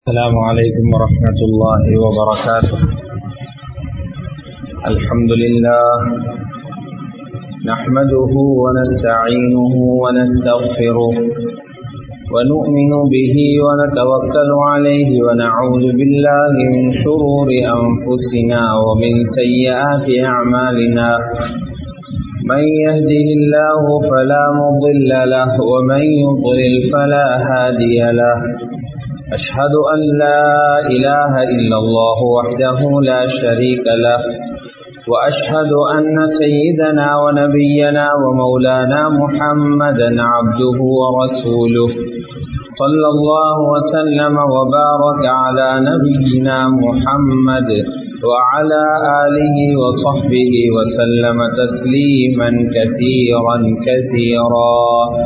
السلام عليكم ورحمة الله وبركاته الحمد لله نحمده ونستعينه ونستغفره ونؤمن به ونتوكل عليه ونعوذ بالله من شرور أنفسنا ومن سيئات أعمالنا من يهده الله فلا مضل له ومن يضلل فلا هادي له أشهد أن لا إله إلا الله وحده لا شريك له وأشهد أن سيدنا ونبينا ومولانا محمدا عبده ورسوله صلى الله وسلم وبارك على نبينا محمد وعلى آله وصحبه وسلم تسليما كثيرا كثيرا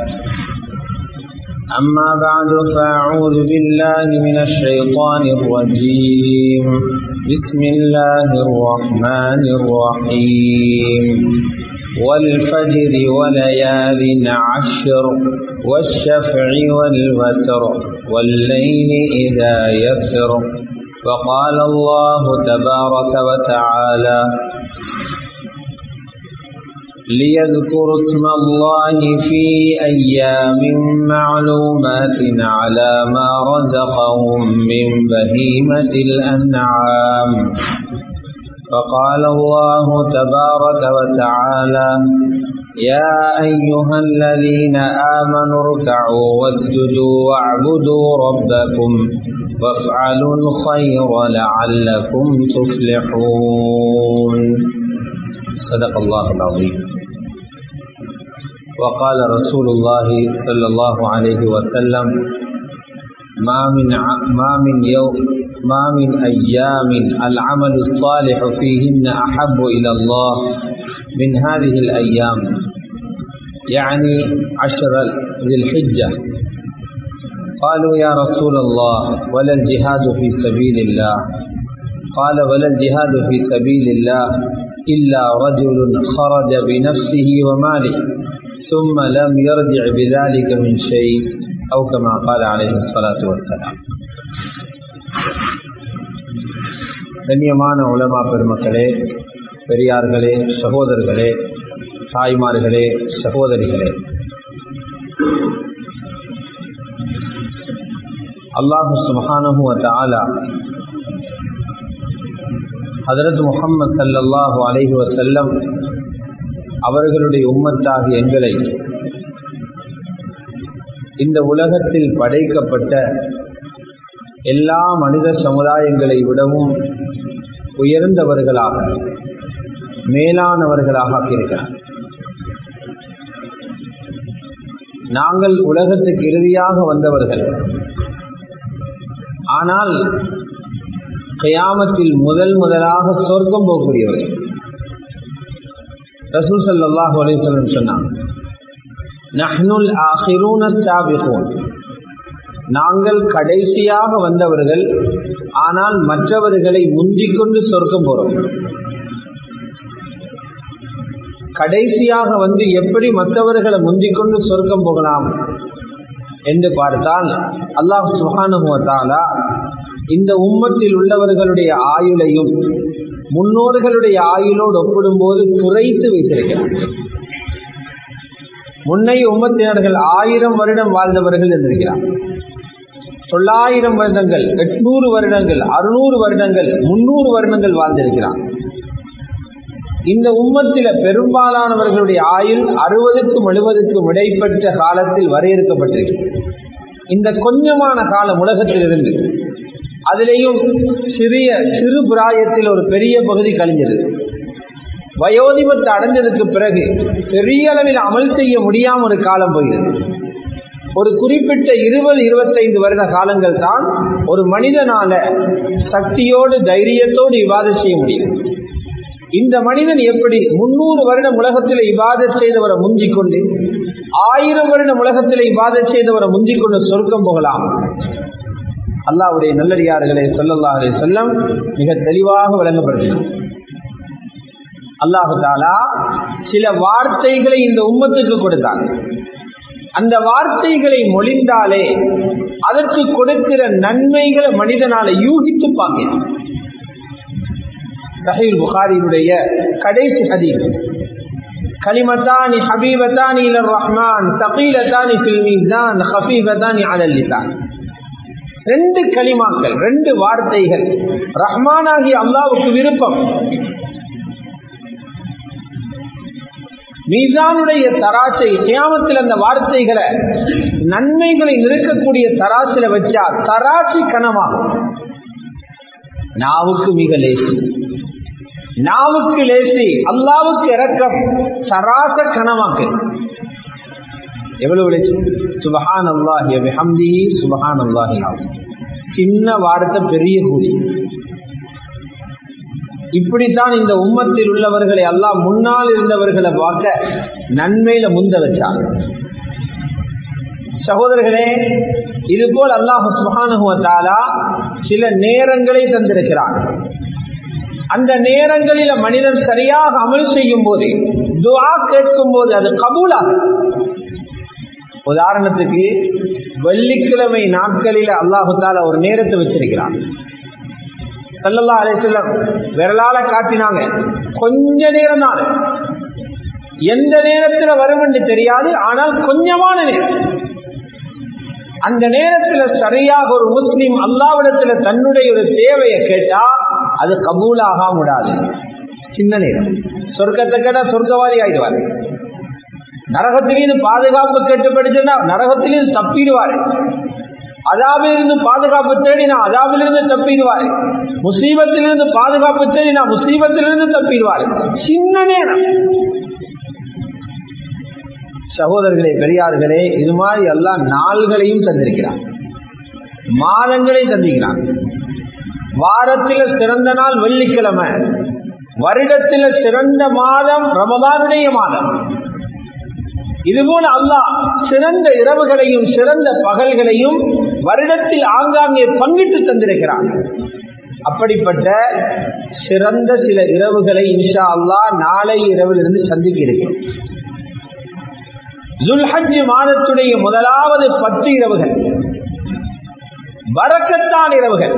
أما بعد فأعوذ بالله من الشيطان الرجيم بسم الله الرحمن الرحيم والفجر وليال عشر والشفع والوتر والليل إذا يسر وقال الله تبارك وتعالى ليذكروا اسم الله في أيام معلومات على ما رزقهم من بهيمة الأنعام فقال الله تبارك وتعالى يا أيها الذين آمنوا اركعوا واسجدوا واعبدوا ربكم وافعلوا الخير لعلكم تفلحون صدق الله العظيم وقال رسول الله صلى الله عليه وسلم ما من ما من يوم ما من أيام العمل الصالح فيهن أحب إلى الله من هذه الأيام يعني عشر ذي الحجة قالوا يا رسول الله ولا الجهاد في سبيل الله قال ولا الجهاد في سبيل الله إلا رجل خرج بنفسه وماله ثم لم يرجع بذلك من شيء أو كما قال عليه الصلاة والسلام கண்ணியமான உலமா பெருமக்களே பெரியார்களே சகோதரர்களே தாய்மார்களே சகோதரிகளே அல்லாஹு சுபஹானஹு வதஆலா ஹதரத் முகம்மது சல்லல்லாஹு அலைஹி வசல்லம் அவர்களுடைய உம்மத்தாக எங்களை இந்த உலகத்தில் படைக்கப்பட்ட எல்லா மனித சமுதாயங்களை விடவும் உயர்ந்தவர்களாக மேலானவர்களாக இருக்கிறார் நாங்கள் உலகத்துக்கு இறுதியாக வந்தவர்கள் ஆனால் கயாமத்தில் முதல் முதலாக சொர்க்கம் போகக்கூடியவர்கள் ரசூல் சல்லாஹூ அலிஸ்லம் சொன்னாங்க நஹ்னுல் ஆஹிரூன சாபிகூன் நாங்கள் கடைசியாக வந்தவர்கள் ஆனால் மற்றவர்களை முந்திக் கொண்டு சொர்க்கம் போறோம் கடைசியாக வந்து எப்படி மற்றவர்களை முந்திக் கொண்டு சொர்க்கம் போகலாம் என்று பார்த்தால் அல்லாஹ் சுஹானுவத்தாலா இந்த உம்மத்தில் உள்ளவர்களுடைய ஆயுளையும் முன்னோர்களுடைய ஆயுளோடு ஒப்பிடும்போது குறைத்து வைத்திருக்கிறார் முன்னைய உம்மத்தினர்கள் ஆயிரம் வருடம் வாழ்ந்தவர்கள் என்றிருக்கிறார் தொள்ளாயிரம் வருடங்கள் எட்நூறு வருடங்கள் அறுநூறு வருடங்கள் முன்னூறு வருடங்கள் வாழ்ந்திருக்கிறார் இந்த உம்மத்தில பெரும்பாலானவர்களுடைய ஆயுள் அறுபதுக்கும் எழுபதுக்கும் இடைப்பட்ட காலத்தில் வரையறுக்கப்பட்டிருக்கிறது இந்த கொஞ்சமான காலம் உலகத்தில் இருந்து அதிலேயும் சிறிய சிறு பிராயத்தில் ஒரு பெரிய பகுதி கழிஞ்சது வயோதிபத்தை அடைஞ்சதுக்கு பிறகு பெரிய அளவில் அமல் செய்ய முடியாம ஒரு காலம் போகிறது ஒரு குறிப்பிட்ட இருபது இருபத்தைந்து வருட காலங்கள் தான் ஒரு மனிதனால சக்தியோடு தைரியத்தோடு இவாத செய்ய முடியும் இந்த மனிதன் எப்படி முன்னூறு வருடம் உலகத்தில் இவாத செய்தவரை முந்திக் கொண்டு ஆயிரம் வருடம் உலகத்தில் இவாத செய்தவரை முந்திக் கொண்டு சொர்க்கம் போகலாம் அல்லாவுடைய நல்லடியார்களை சொல்லல்லாஹே செல்லம் மிக தெளிவாக விளங்கப்படுத்தினார் அல்லாஹு தாலா சில வார்த்தைகளை இந்த உம்மத்துக்கு கொடுத்தார் அந்த வார்த்தைகளை மொழிந்தாலே அதற்கு கொடுக்கிற நன்மைகளை மனிதனால யூகித்து பார்க்கலாம் சஹீல் புகாரியினுடைய கடைசி ஹதீஸ் கலிமத்தானி ஹபீபத்தானி இலர் ரஹ்மான் தகீலத்தானி ஃபில் மீசான் ஹபீபத்தானி அலல் லிசான் ரெண்டு களிமாக்கள் ரெண்டு வார்த்தைகள் ரஹ்மானாகி அல்லாவுக்கு விருப்பம் மீசானுடைய தராசை கியாமத்தில் அந்த வார்த்தைகளை நன்மைகளை நிறுக்கக்கூடிய தராசில வச்சா தராசி கனமாகும் நாவுக்கு மிக லேசி நாவுக்கு லேசி அல்லாவுக்கு இறக்கம் தராச கனமாக்கு எவ்வளவு லேசி சுபஹான் அல்லாஹி ஹம்தி சுபஹான் அல்லாஹி சின்ன வார்த்தை பெரிய கூலி இப்படித்தான் இந்த உம்மத்தில் உள்ளவர்களை எல்லாம் முன்னால் இருந்தவர்களை பார்க்க நன்மையில முந்த வச்சாங்க சகோதரர்களே இது போல் அல்லாஹு சுகானுவத்தாலா சில நேரங்களை தந்திருக்கிறான் அந்த நேரங்களில மனிதன் சரியாக அமல் செய்யும் போது துவா கேட்கும் போது அது கபூலாகும் உதாரணத்துக்கு வெள்ளிக்கிழமை நாட்களில அல்லாஹு தாலா ஒரு நேரத்தை வச்சிருக்கிறான் சல்லல்லா அலிசல்லம் விரலால காட்டினாங்க கொஞ்ச நேரம் தான் எந்த நேரத்துல வரும் என்று தெரியாது ஆனால் கொஞ்சமான நேரம் அந்த நேரத்துல சரியாக ஒரு முஸ்லீம் அல்லாவிடத்துல தன்னுடைய ஒரு தேவையை கேட்டா அது கபூலாக விடாது சின்ன நேரம் சொர்க்கத்தை கேட்டா சொர்க்கவாதி ஆயிடுவார் நரகத்திலிருந்து பாதுகாப்பு கேட்டு படிச்சுன்னா நரகத்திலிருந்து தப்பிடுவார் அதாவிலிருந்து பாதுகாப்பு தேடினா அதாவிலிருந்து தப்பிடுவார் முசீபத்திலிருந்து பாதுகாப்பு தேடினா முசீபத்திலிருந்து தப்பிடுவார் சின்ன நேரம் சகோதரர்களே பெரியார்களே இது மாதிரி எல்லா நாள்களையும் தந்திருக்கிறார் மாதங்களையும் தந்திருக்கிறான் வாரத்தில் சிறந்த நாள் வெள்ளிக்கிழமை வருடத்தில் சிறந்த மாதம் ரமதானுடைய மாதம் இதுபோல அல்லாஹ் சிறந்த இரவுகளையும் சிறந்த பகல்களையும் வருடத்தில் ஆங்காங்கே பங்கிட்டு தந்திருக்கிறான் அப்படிப்பட்ட சிறந்த சில இரவுகளை இன்ஷா அல்லாஹ் நாளை இரவிலிருந்து சந்திக்க இருக்கிறோம் ஜுல்ஹஜ் மாதத்துடைய முதலாவது பத்து இரவுகள் வரக்கத்தான் இரவுகள்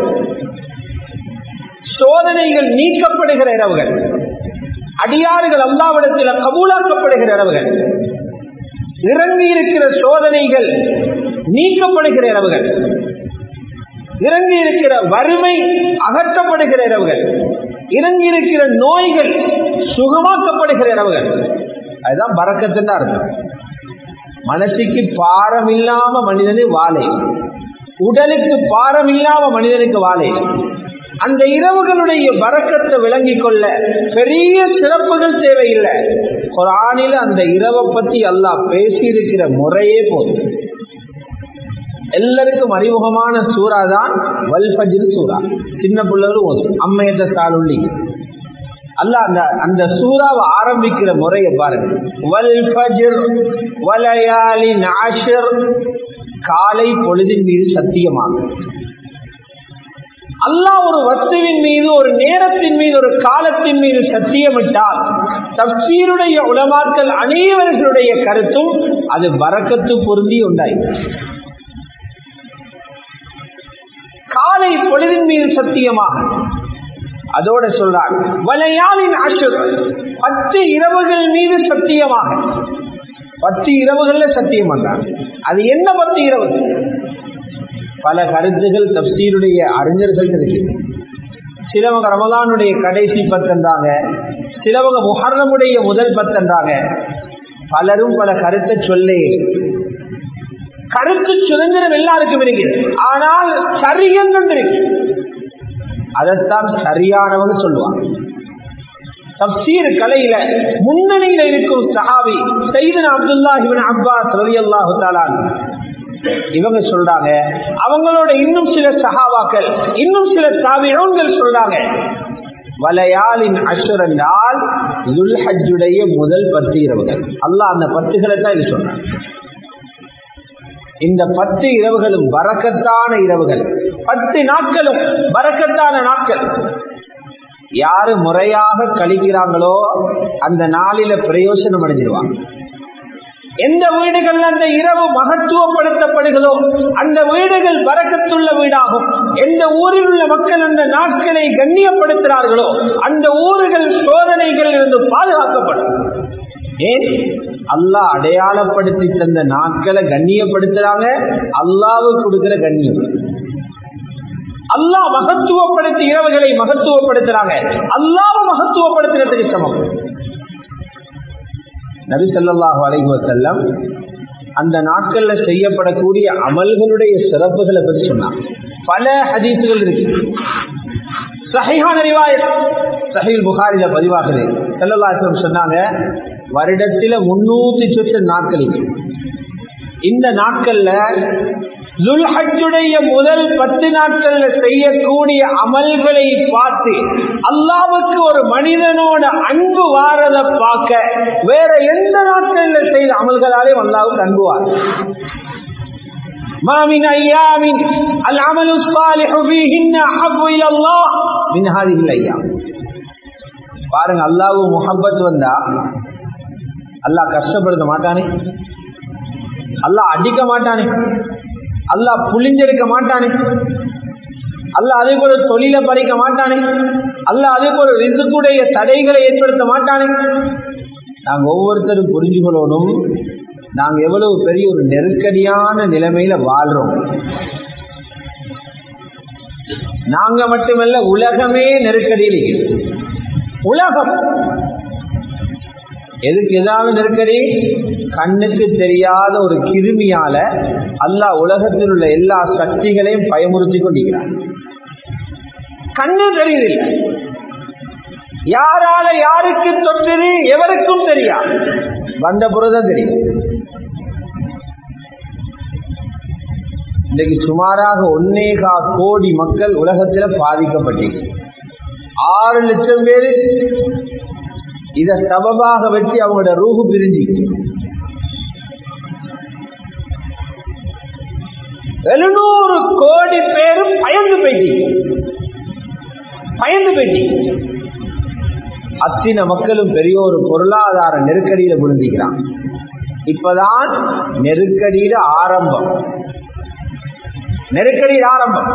சோதனைகள் நீக்கப்படுகிற இரவுகள் அடியாறுகள் அல்லாவிடத்தில் கபூலாக்கப்படுகிற இரவுகள் இறங்கி இருக்கிற சோதனைகள் நீக்கப்படுகிற இரவுகள் இறங்கி இருக்கிற வறுமை அகற்றப்படுகிற இரவுகள் இறங்கி இருக்கிற நோய்கள் சுகமாக்கப்படுகிற இரவுகள் அதுதான் பறக்கத்துன்னு அர்த்தம் மனசுக்கு பாரம் இல்லாம மனிதனு வாழை உடலுக்கு பாரம் இல்லாம மனிதனுக்கு வாழை அந்த இரவுகளுடைய வரக்கத்தை விளங்கிக் கொள்ள பெரிய சிறப்புகள் தேவையில்லை குரானில அந்த இரவை பத்தி எல்லாம் பேசி இருக்கிற முறையே போதும் எல்லாருக்கும் அறிமுகமான சூறா தான் வல்பஜில் சூறா சின்ன பிள்ளைகளும் போதும் அம்மையத்த சாலுள்ளி அல்ல அந்த அந்த சூறாவை ஆரம்பிக்கிற முறையை பாருங்க வல்பஜிர் வலயாலி நாஷர் காலை பொழுதின் மீது சத்தியமாகும் அல்லாஹ் ஒரு வஸ்துவின் மீது ஒரு நேரத்தின் மீது ஒரு காலத்தின் மீது சத்தியமிட்டால் தப்சீருடைய உலமாக்கள் அனைவர்களுடைய கருத்தும் அது வரக்கத்து பொருந்தி உண்டாய் காலை பொழுதின் மீது சத்தியமாக அதோட சொல்றார் வலையாளின் அசுர் பத்து இரவுகள் மீது சத்தியமாக பத்து இரவுகள்ல சத்தியம் பண்றாங்க அது என்ன பத்து இரவு பல கருத்துகள் தப்சீருடைய அறிஞர்கள் இருக்கு சிலவங்க ரமலானுடைய கடைசி பத்தன்றாங்க சிலவங்க முஹர்ரமுடைய முதல் பத்தன்றாங்க பலரும் பல கருத்தை சொல்லே கருத்து சுதந்திரம் எல்லாருக்கும் இருக்கு ஆனால் சரியன்னு இருக்கு அதைத்தான் சரியானவங்க சொல்லுவாங்க தப்சீர் கலையில முன்னணியில இருக்கும் சஹாபி சைதன் அப்துல்லா இவன் அப்பாஸ் ரலி அல்லாஹு தாலான் இவங்க சொல்றாங்க அவங்களோட இன்னும் சில சகாவாக்கள் இன்னும் சில தாவியோன்கள் சொல்றாங்க வலையாளின் அசுர் என்றால் துல்ஹஜுடைய முதல் பத்து இரவுகள் அல்லாஹ் அந்த பத்துகளை தான் இது சொன்னாங்க இந்த பத்து இரவுகளும் வரக்கத்தான இரவுகள் பத்து நாட்களும் வரக்கத்தான நாட்கள் யாரு முறையாக கழிக்கிறாங்களோ அந்த நாளில பிரயோசனம் அடைஞ்சிருவாங்க எந்த வீடுகள் அந்த இரவு மகத்துவப்படுத்தப்படுகிறதோ அந்த வீடுகள் வரக்கத்துள்ள வீடாகும் எந்த ஊரில் உள்ள மக்கள் அந்த நாட்களை கண்ணியப்படுத்துகிறார்களோ அந்த ஊர்கள் சோதனைகள் இருந்து பாதுகாக்கப்படும் ஏன் அல்லாஹ் அடையாளப்படுத்தி தந்த நாட்களை கண்ணியப்படுத்துறாங்க அல்லாவுக்கு கொடுக்கிற கண்ணியம் அல்லாஹ் மகத்துவப்படுத்தி இரவுகளை மகத்துவப்படுத்துறாங்க அல்லாஹ் மகத்துவப்படுத்துறதுக்கு சமம் நபி ஸல்லல்லாஹு அலைஹி வஸல்லம் அந்த நாட்கள்ல செய்யப்படக்கூடிய அமல்களுடைய சிறப்புகளை பற்றி சொன்னாங்க பல ஹதீசுகள் இருக்கு சஹீஹான ரிவாயத் சஹீல் புகாரில பதிவாகுது ஸல்லல்லாஹு அலைஹி வஸல்லம் சொன்னாங்க வருடத்தில முன்னூத்தி சொச்ச நாட்கள் இருக்கு. இந்த நாட்கள்ல துல்ஹஜ்ஜுடைய முதல் பத்து நாட்கள்ல செய்யக்கூடிய அமல்களை பார்த்து அல்லாவுக்கு ஒரு மனிதனோட அன்பு வாரத பார்க்க வேற எந்த நாட்கள்ல செய்த அமல்களாலே அல்லாவுக்கு அன்புவார் ما من أيام العمل الصالح فيهن أحب إلى الله من هذه الأيام பாருங்க அல்லாஹ் முஹப்பத் வந்தா அல்லாஹ் கஷ்டப்படுத்த மாட்டானே அல்லாஹ் அடிக்க மாட்டானே அல்லாஹ் புளிஞ்செடுக்க மாட்டானே அல்லாஹ் அதே போல தொழில பறிக்க மாட்டானே அல்லாஹ் அதே போல ரிசுக்குடைய தடைகளை ஏற்படுத்த மாட்டானே நாங்க ஒவ்வொருத்தரும் புரிஞ்சு கொள்ளணும் நாங்க எவ்வளவு பெரிய ஒரு நெருக்கடியான நிலைமையில வாழ்றோம் நாங்க மட்டுமல்ல உலகமே நெருக்கடியில் இருக்குது. உலகம் எதுக்கு ஏதாவது நெருக்கடி கண்ணுக்கு தெரியாத ஒரு கிருமியால அல்லாஹ் உலகத்தில் உள்ள எல்லா சக்திகளையும் பயமுறுத்தி கொண்டிருக்கிறார் கண்ணு தெரியுதில்லை யாரால யாருக்கு தொற்றுது எவருக்கும் தெரியாது வந்த புறதான் தெரியும் இன்னைக்கு சுமாராக ஒன்னேகா கோடி மக்கள் உலகத்தில் பாதிக்கப்பட்டீங்க ஆறு லட்சம் பேரு இத சபபாக வச்சு அவங்களோட ரூஹு பிரிஞ்சு எழுநூறு கோடி பேரும் பயந்து போயிட்டீங்க பயந்து போயிட்டீங்க அத்தின மக்களும் பெரிய ஒரு பொருளாதார நெருக்கடியில விழுந்திக்கிறான் இப்பதான் நெருக்கடியில ஆரம்பம் நெருக்கடியில் ஆரம்பம்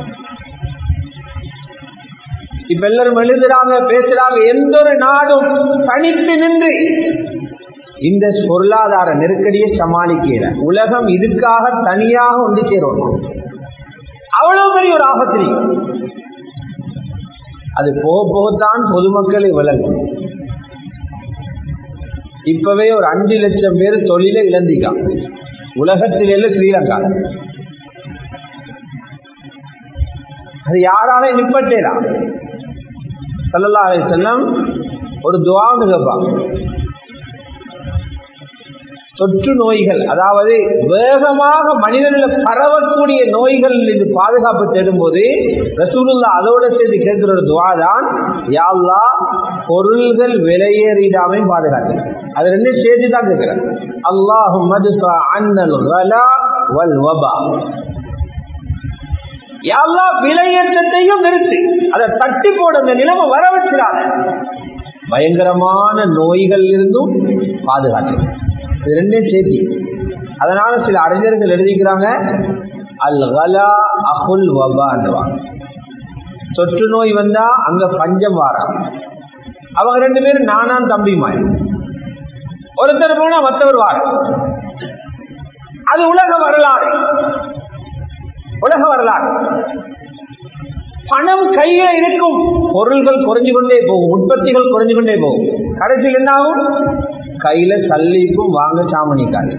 இப்ப எல்லாரும் எழுதுறாங்க பேசுறாங்க எந்த ஒரு நாடும் தனித்து நின்று இந்த பொருளாதார நெருக்கடியை சமாளிக்கிற உலகம் இதுக்காக தனியாக ஒன்று சேரணும் அவ்வளவு பெரிய ஒரு ஆபத்திரி அது போக போகத்தான் பொதுமக்களை விளங்கும் இப்பவே ஒரு அஞ்சு லட்சம் பேர் தொழிலை இழந்திக்கான் உலகத்தில் எல்லாம் ஸ்ரீலங்கா அது யாரால நிப்பட்டேலாம் சல்லல்லா அலை செல்லம் ஒரு துவாங்க கேட்பாங்க தொற்று நோய்கள் அதாவது வேகமாக மனிதனில் பரவக்கூடிய நோய்கள் இது பாதுகாப்பு தேடும் போது ரசூலுல்லா அதோட சேர்த்து கேட்கிற ஒரு துவா தான் யாழ்லா பொருள்கள் விலையேறிடாமை பாதுகாத்து அது ரெண்டு சேர்த்து தான் கேட்கிறேன் அல்லாஹும் அன்னல் வல் வபா எல்லா விலையேற்றத்தையும் நிறுத்து அதை தட்டி போட அந்த நிலைமை வர வச்சிடாத பயங்கரமான நோய்கள் இருந்தும் பாதுகாத்து இது ரெண்டையும் சேர்த்தி அதனால சில அறிஞர்கள் எழுதிக்கிறாங்க அல் கலா அகுல் வபான்வாங்க தொற்று நோய் வந்தா அங்க பஞ்சம் வாரா அவங்க ரெண்டு பேரும் நானான் தம்பி மாய் ஒருத்தர் போனா மற்றவர் வார அது உலக வரலாறு உலக வரலாறு பணம் கையில இருக்கும் பொருள்கள் குறைஞ்சு கொண்டே போகும் உற்பத்திகள் குறைஞ்சு கொண்டே போகும் கடைசியில் என்ன ஆகும் கையில சல்லிக்கும் வாங்க சாமணிக்காது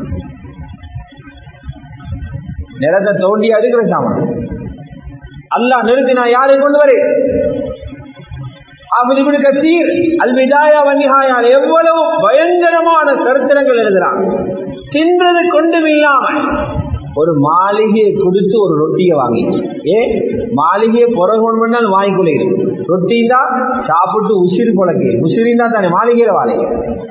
நிலத்தை தோண்டி அடுக்கிற சாமன் அல்லா நிறுத்தினா யாரை கொண்டு வரு அவனுக்கு கத்தீர் அல்விதாயா வன்னிஹாயால் எவ்வளவு பயங்கரமான சரித்திரங்கள் எழுதுறான் தின்றது கொண்டும் இல்லாமல் ஒரு மாளிகையை கொடுத்து ஒரு ரொட்டியை வாங்கி ஏ மாளிகையை பிறகு ஒன்று பண்ணாலும் வாங்கி கொள்ளையிடும் ரொட்டி தான் சாப்பிட்டு உசிறு பொழக்கு உசிரின் தான் தானே மாளிகையில வாழை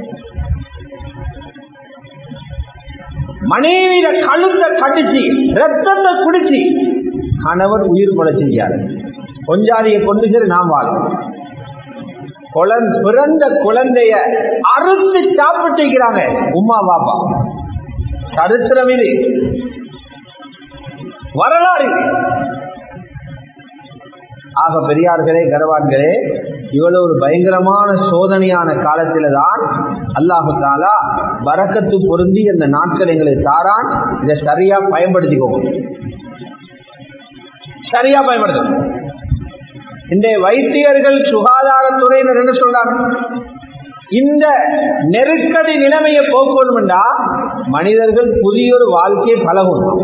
மனைவியில கழுத்தை கடிச்சு ரத்தத்தை குடிச்சு கணவர் உயிர் பொழைச்சிருக்காரு கொஞ்சாதியை கொண்டு சரி நாம் வாழும் பிறந்த குழந்தைய அறுத்து சாப்பிட்டுக்கிறாங்க உமா பாப்பா சரித்திரம் இது வரலாறு இது. ஆக பெரியார்களே கரவான்களே இவ்வளவு ஒரு பயங்கரமான சோதனையான காலத்தில தான் அல்லாஹு தாலா வரக்கத்து பொருந்தி அந்த நாட்கள் எங்களுக்கு தாரான் இதை சரியா பயன்படுத்திக்கோங்க சரியா பயன்படுத்தணும் இந்த வைத்தியர்கள் சுகாதாரத்துறையினர் என்ன சொல்றாங்க இந்த நெருக்கடி நிலைமையை போக்கணும்டா மனிதர்கள் புதிய ஒரு வாழ்க்கையை பழகணும்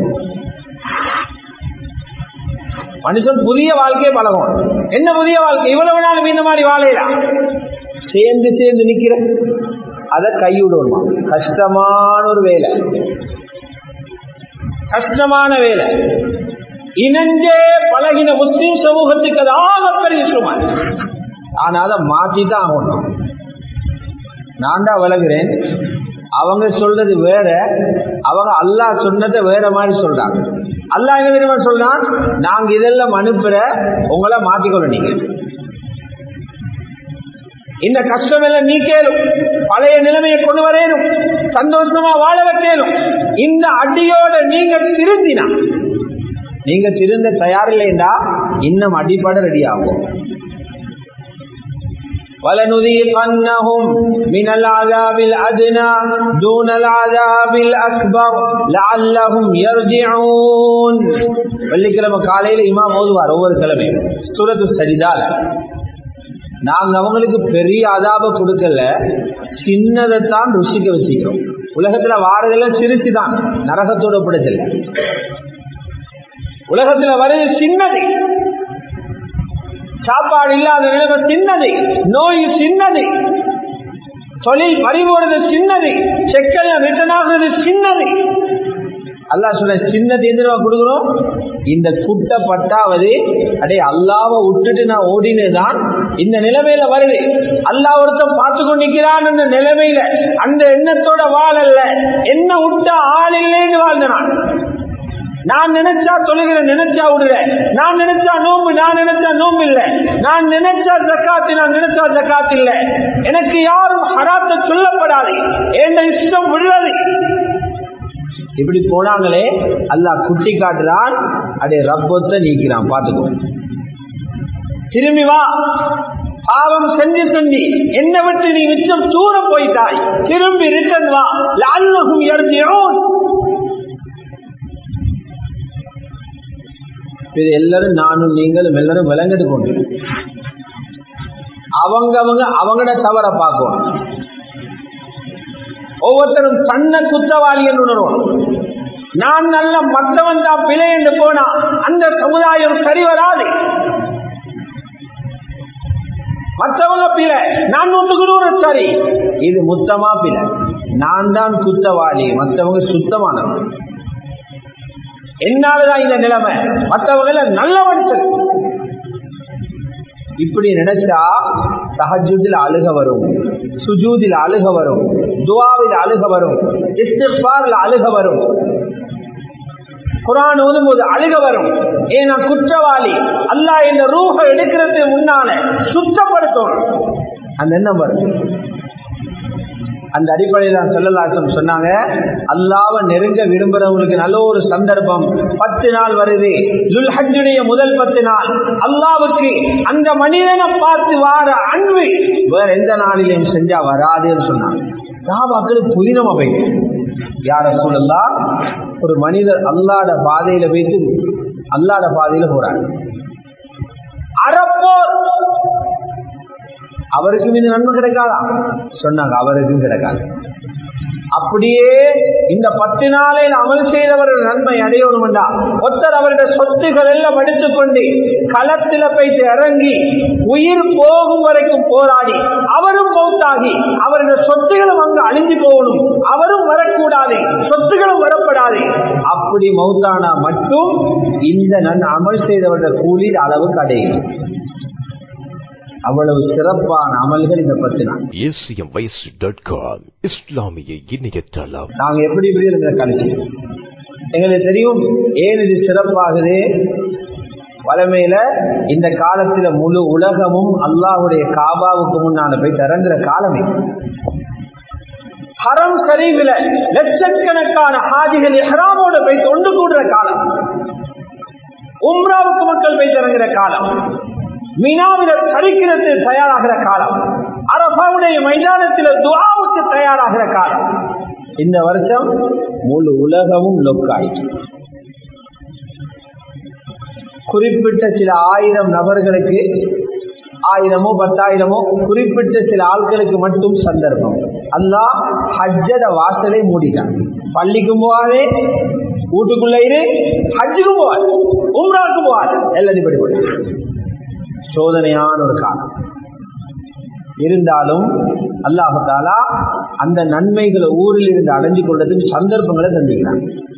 மனுஷன் புதிய வாழ்க்கையை பழகும் என்ன புதிய வாழ்க்கை இவ்வளவு நாள் இந்த மாதிரி வாழையலாம் சேர்ந்து சேர்ந்து நிக்கிற அதை கைவிடணுமா கஷ்டமான ஒரு வேலை கஷ்டமான வேலை இணைஞ்சே பழகின முஸ்லிம் சமூகத்துக்கு அது ஆகப்பெரிய சுமை ஆனா அதை மாற்றிதான் ஆகணும் நான் தான் விளங்குறேன் அவங்க சொல்றது வேற அவங்க அல்லாஹ் சொன்னதை வேற மாதிரி சொல்றாங்க அல்லாஹ் என்ன தெரியுமா சொல்றான் நாங்க இதெல்லாம் அனுப்புற உங்களை மாத்திக்கொள்ள நீங்க இந்த கஷ்டம் எல்லாம் நீக்கேலும் பழைய நிலைமையை கொண்டு வரேனும் சந்தோஷமா வாழ வைக்கலும் இந்த அடியோட நீங்க திருந்தினா நீங்க திருந்த தயாரில்லைண்டா இன்னும் அடிப்படை ரெடி ஆகும் ولنذيقنهم من العذاب الأدنى دون العذاب الأكبر لعلهم يرجعون வெள்ளிக்கிழமை காலையில இமாம் ஓதுவார் ஒவ்வொரு கிழமையும் சூரத்து சரிதால நாங்க அவங்களுக்கு பெரிய அதாப கொடுக்கல சின்னதைத்தான் ருசிக்க வச்சுக்கிறோம் உலகத்துல வாரதெல்லாம் சிரிச்சு தான் நரகத்தோட பிடிச்சல உலகத்துல வருது சின்னது சாப்பாடு இல்லாத நிலைமை சின்னது நோய் சின்னது தொழில் பறிபோறது சின்னது செக்கலை ரிட்டர்ன் ஆகுறது சின்னது அல்லா சொல்ல சின்னது எதிர்வா கொடுக்குறோம் இந்த குட்ட பட்டாவது அடே அல்லாவை விட்டுட்டு நான் ஓடினேதான் இந்த நிலைமையில வருது அல்லா ஒருத்தன் பார்த்து கொண்டிருக்கிறான் அந்த நிலைமையில அந்த எண்ணத்தோட வாழல்ல என்ன விட்ட ஆள் இல்லைன்னு வாழ்ந்த நான் நான் நினைச்சா தொழுகிற நினைச்சா விடுற நான் நினைச்சா நோம்பு நான் நினைச்சா நோம்பு இல்ல நான் நினைச்சா ஜக்காத்து நான் நினைச்சா ஜக்காத் இல்ல எனக்கு யாரும் ஹராத்த சொல்லப்படாது என் இஷ்டம் விடுறது இப்படி போனாங்களே அல்லாஹ் குட்டி காட்டுறான் அடே ரப்பத்தை நீக்கிறான் பாத்துக்கோ திரும்பி வா பாவம் செஞ்சு செஞ்சு என்ன விட்டு நீ மிச்சம் தூரம் போயிட்டாய் திரும்பி ரிட்டன் வா லால்லகும் எழுதியோன் இது எல்லாரும் நானும் நீங்களும் எல்லாரும் விளங்கிட்டு கொண்டு அவங்க அவங்க அவங்களோட தவற பார்க்கும் ஒவ்வொருத்தரும் தன்னை குற்றவாளி என்று உணர்வோம் நான் நல்ல மற்றவன் தான் பிழை என்று போனா அந்த சமுதாயம் சரி வராது மற்றவங்க பிழை நான் நூற்றுக்கு நூறு சரி இது முத்தமா பிழை நான் தான் குற்றவாளி மற்றவங்க சுத்தமானவன் என்னாலதான் இந்த நிலைமை மற்றவங்கள நல்ல மனுஷன் இப்படி நினைச்சா சஹஜூதில் அழுக வரும் சுஜூதில் அழுக வரும் துவாவில் அழுக வரும் இஸ்திஃபாரில் அழுக வரும் குரான் ஓதும் போது அழுக வரும் ஏன்னா குற்றவாளி அல்லாஹ் இந்த ரூஹ எடுக்கிறதுக்கு முன்னால சுத்தப்படுத்தும் அந்த எண்ணம் வரும் அந்த அடிப்படையில் தான் சொல்லலாசம் சொன்னாங்க அல்லாவை நெருங்க விரும்புறவங்களுக்கு நல்ல ஒரு சந்தர்ப்பம் பத்து நாள் வருது லுல்ஹஜுடைய முதல் பத்து நாள் அல்லாவுக்கு அந்த மனிதனை பார்த்து வார அன்பு வேற எந்த நாளிலையும் செஞ்சா வராதுன்னு சொன்னாங்க சாபாக்களுக்கு புதினமா போயிட்டு யார சூழல்லாம் ஒரு மனிதர் அல்லாட பாதையில போயிட்டு அல்லாட பாதையில போறாங்க அறப்போர் அவருக்கும் இந்த நன்மை கிடைக்காதா சொன்னாங்க அவருக்கும் கிடைக்காது அப்படியே இந்த பத்து நாளில் அமல் செய்தவர்கள் நன்மை அடையணும்டா ஒருத்தர் அவருடைய சொத்துக்கள் எல்லாம் எடுத்துக்கொண்டு களத்தில் போயிட்டு இறங்கி உயிர் போகும் வரைக்கும் போராடி அவரும் மௌத்தாகி அவருடைய சொத்துகளும் அங்கு அழிஞ்சு போகணும் அவரும் வரக்கூடாது சொத்துகளும் வரப்படாது அப்படி மௌத்தானா மட்டும் இந்த நன் அமல் செய்தவர்கள் கூலி அளவுக்கு அடையும் அவ்வளவு சிறப்பான அமல்கள் இந்த பத்து நாள் acmvoice.com இஸ்லாமிய இணையதளம் நாங்க எப்படி எப்படி இருந்த கழிச்சு எங்களுக்கு தெரியும் ஏன் இது சிறப்பாகுது வளமையில இந்த காலத்துல முழு உலகமும் அல்லாஹுடைய காபாவுக்கு முன்னால போய் திறங்குற காலமே ஹரம் சரிவில லட்சக்கணக்கான ஹாஜிகள் எஹ்ராமோட போய் தொண்டு கூடுற காலம் உம்ராவுக்கு மக்கள் போய் இறங்குற காலம் மினாவில கடிக்கிறது தயாராகிற காலம் அரபாவுடைய மைதானத்தில் துவாவுக்கு தயாராகிற காலம் இந்த வருஷம் முழு உலகமும் லொக்காயிற்று குறிப்பிட்ட சில ஆயிரம் நபர்களுக்கு ஆயிரமோ பத்தாயிரமோ குறிப்பிட்ட சில ஆட்களுக்கு மட்டும் சந்தர்ப்பம் அல்லாஹ் ஹஜ்ஜத வாசலை மூடிட்டான் பள்ளிக்கும் போகாதே வீட்டுக்குள்ள இரு ஹஜ்ஜுக்கும் போகாது உம்ராவுக்கும் போகாது எல்லாத்தையும் படி சோதனையான ஒரு காலம் இருந்தாலும் அல்லாஹாலா அந்த நன்மைகளை ஊரில் இருந்து அடைஞ்சு கொள்றதுக்கு சந்தர்ப்பங்களை தந்திக்கிறான்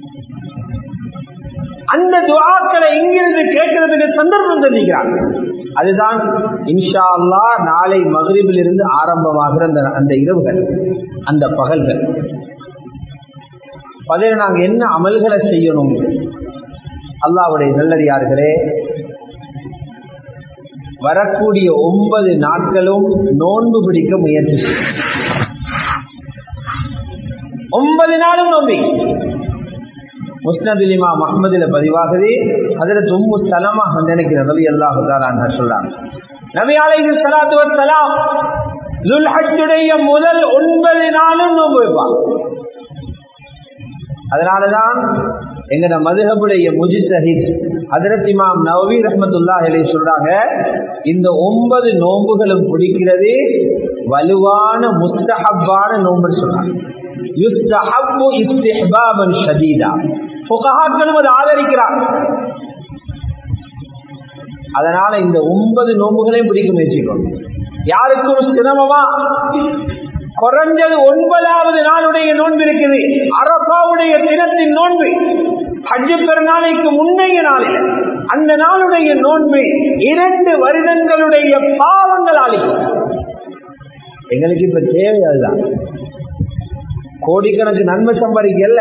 அந்த துவாக்களை இங்கிருந்து கேட்கறதுக்கு சந்தர்ப்பம் தந்திக்கிறான் அதுதான் இன்ஷா அல்லா நாளை மகரிபில் இருந்து ஆரம்பமாகிற அந்த அந்த இரவுகள் அந்த பகல்கள் பதில் நாங்க என்ன அமல்களை செய்யணும் அல்லாவுடைய நல்லடியார்களே வரக்கூடிய ஒன்பது நாட்களும் நோன்பு பிடிக்க முயற்சி ஒன்பது நாளும் நோம்பி முஸ்னதுலிமா மஹமதுல பதிவாகுது அதுல தும்மு தலமா நினைக்கிற ரவி அல்லாஹு சொல்றாங்க நபி அலைஹி ஸலாத்து வஸ்ஸலாம் லுல்ஹஜ்ஜுடைய முதல் ஒன்பது நாளும் நோன்பு வைப்பாங்க அதனாலதான் எங்கட மதுகபுடைய முஜித்தஹித் ஹதரத் இமாம் நவவி ரஹமத்துல்லா அலி சொல்றாங்க இந்த ஒன்பது நோன்புகளும் பிடிக்கிறது வலுவான முஸ்தஹப்பான நோன்பு சொல்றாங்க யுஸ்தஹப்பு இஸ்திஹ்பாபன் ஷதீதா புகஹாக்களும் அதை ஆதரிக்கிறார் அதனால இந்த ஒன்பது நோன்புகளையும் பிடிக்க முயற்சிக்கணும் யாருக்கும் சிரமமா குறைஞ்சது ஒன்பதாவது நாளுடைய நோன்பு இருக்குது அரபாவுடைய தினத்தின் நோன்பு ஹஜ்ஜு பெருநாளைக்கு முன்னைய நாளில் அந்த நாளுடைய நோன்பு இரண்டு வருடங்களுடைய பாவங்கள் அளிக்கும் எங்களுக்கு இப்ப தேவை அதுதான் கோடிக்கணக்கு நன்மை சம்பாதிக்கல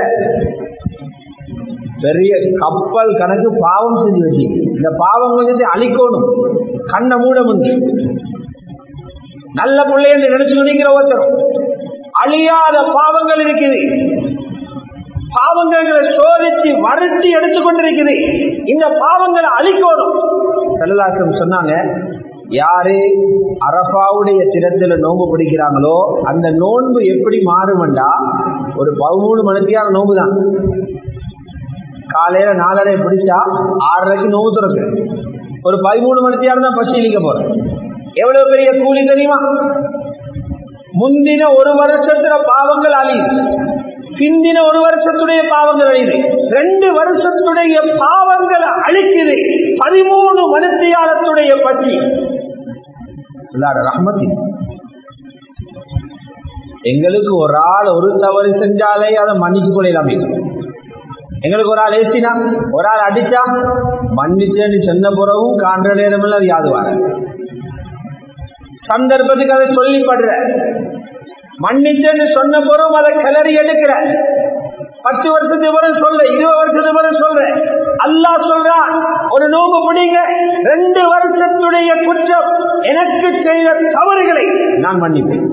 பெரிய கப்பல் கணக்கு பாவம் செஞ்சு வச்சு இந்த பாவங்கள் வந்து அழிக்கணும் கண்ணை மூட முடியும் நல்ல பிள்ளை என்று நினைச்சு நினைக்கிற ஒருத்தர் அழியாத பாவங்கள் இருக்குது பாவங்களை சோதிச்சு வருத்தி எடுத்துக்கொண்டிருக்குது இந்த பாவங்களை அழிக்கணும் செல்லலாக்கம் சொன்னாங்க யாரு அரபாவுடைய தினத்துல நோன்பு பிடிக்கிறாங்களோ அந்த நோன்பு எப்படி மாறுமெண்டா ஒரு பதிமூணு மணித்தியான நோன்பு தான் காலையில நாலரை பிடிச்சா ஆறரைக்கு நோவு திறக்கு ஒரு பதிமூணு மணித்தியாரம் தான் பசிலிக்க போறேன் எவ்வளவு பெரிய கூலி தெரியுமா முந்தின ஒரு வருஷத்துல பாவங்கள் அழியுது பிந்தின ஒரு வருஷத்துடைய பாவங்கள் அழியுது ரெண்டு வருஷத்துடைய பாவங்களை அழிக்குது பதிமூணு மனுத்தியாலத்துடைய பட்சி ரஹ்மத்தி எங்களுக்கு ஒரு ஆள் ஒரு தவறு செஞ்சாலே அதை மன்னிச்சு கொள்ளலாமே எங்களுக்கு ஒரு ஆள் ஏற்றினா ஒரு ஆள் அடிச்சா மன்னிச்சேன்னு சொன்ன பிறகும் காண்ற நேரமெல்லாம் அது யாது வர சந்தர்ப்பத்துக்கு அதை சொல்லிப்படுற மன்னிச்சேன்னு சொன்ன பிறகும் அதை கிளறி எடுக்கிற பத்து வருஷத்துக்கு பிறகு சொல்ற இருபது வருஷத்துக்கு பிறகு சொல்ற அல்லா சொல்றான் ஒரு நோம்பு பிடிங்க ரெண்டு வருஷத்துடைய குற்றம் எனக்கு செய்த தவறுகளை நான் மன்னிப்பேன்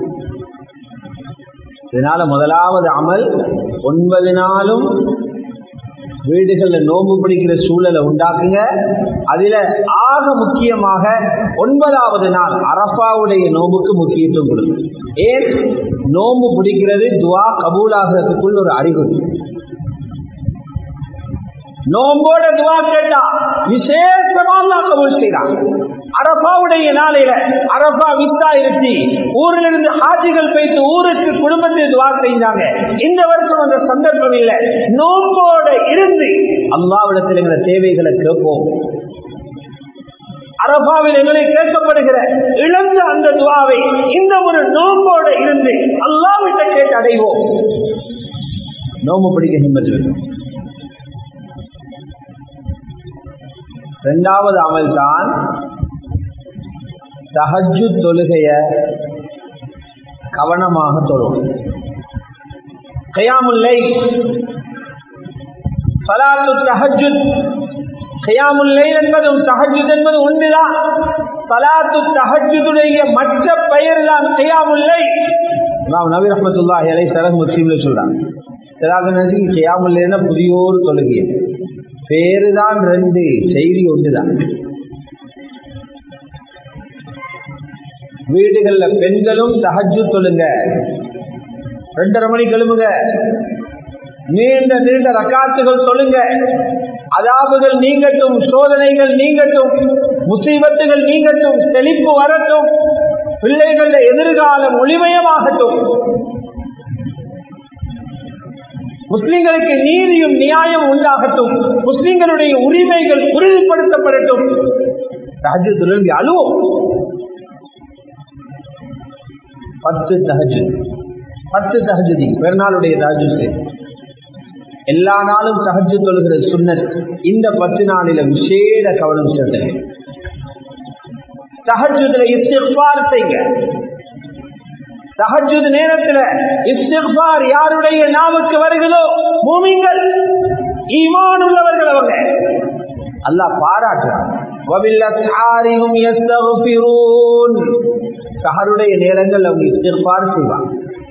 இதனால முதலாவது அமல் ஒன்பது நாளும் வீடுகள்ல நோம்பு பிடிக்கிற சூழலை உண்டாக்குங்க அதுல ஆக முக்கியமாக ஒன்பதாவது நாள் அரப்பாவுடைய நோம்புக்கு முக்கியத்துவம் கொடுங்க ஏன் நோம்பு பிடிக்கிறது துவா கபூலாகிறதுக்குள்ள ஒரு அறிகுறி நோம்போட துவா கேட்டா விசேஷமா கபூல் செய்யறான் அரபாவுடைய நாளையில அரபா வித்தா இருத்தி ஊரில் இருந்து ஹாஜிகள் போயிட்டு ஊருக்கு குடும்பத்தை துவா செஞ்சாங்க இந்த வருஷம் அந்த சந்தர்ப்பம் இல்லை நோம்போட இருந்து அல்லாவிடத்தில் எங்களை தேவைகளை கேட்போம் அரபாவில் எங்களை கேட்கப்படுகிற இழந்த அந்த துவாவை இந்த ஒரு நோம்போட இருந்து அல்லாவிட்ட கேட்டு அடைவோம் நோம்பு பிடிக்க ஹிம்மத் வேண்டும் இரண்டாவது அமல் தான் தஹஜு தொழுகைய கவனமாக தொழும் கயாமுல்லை சலாத்து தஹஜுத் கயாமுல்லை என்பதும் தஹஜுத் என்பது ஒன்றுதான் சலாத்து தஹஜுடைய மற்ற பெயர் தான் கயாமுல்லை நாம் நபி ரஹமத்துல்லாஹி அலை சரஹ் முஸ்லீம்ல சொல்றாங்க சிலாக செய்யாமல் புதியோர் தொழுகை பேருதான் ரெண்டு செய்தி ஒன்றுதான் வீடுகள்ல பெண்களும் தஹஜு தொழுங்க ரெண்டரை மணி கிளம்புங்க நீண்ட நீண்ட ரக்காத்துகள் தொழுங்க அதாபுகள் நீங்கட்டும் சோதனைகள் நீங்கட்டும் முசீபத்துகள் நீங்கட்டும் செழிப்பு வரட்டும் பிள்ளைகள எதிர்காலம் ஒளிமயமாகட்டும் முஸ்லிம்களுக்கு நீதியும் நியாயம் உண்டாகட்டும் முஸ்லிம்களுடைய உரிமைகள் உறுதிப்படுத்தப்படட்டும் தஹஜு தொழுங்கி அழுவோம் பத்து தஹஜு பத்து தஹஜுதி பெருநாளுடைய தஹஜு எல்லா நாளும் தஹஜு தொழுகிற சுன்னத் இந்த பத்து நாளில விசேட கவனம் செலுத்துங்க தஹஜுதுல இஸ்திஃபார் செய்யுங்க தஹஜுத் நேரத்துல இஸ்திஃபார் யாருடைய நாவுக்கு வருகிறதோ பூமிங்கள் ஈமான் உள்ளவர்கள் அவங்க அல்லாஹ் பாராட்டுறான் வபில்லஸ்ஆரிஹும் யஸ்தக்ஃபிரூன் சஹருடைய நேரங்கள் அவங்க இஸ்திஃபார் செய்வாங்க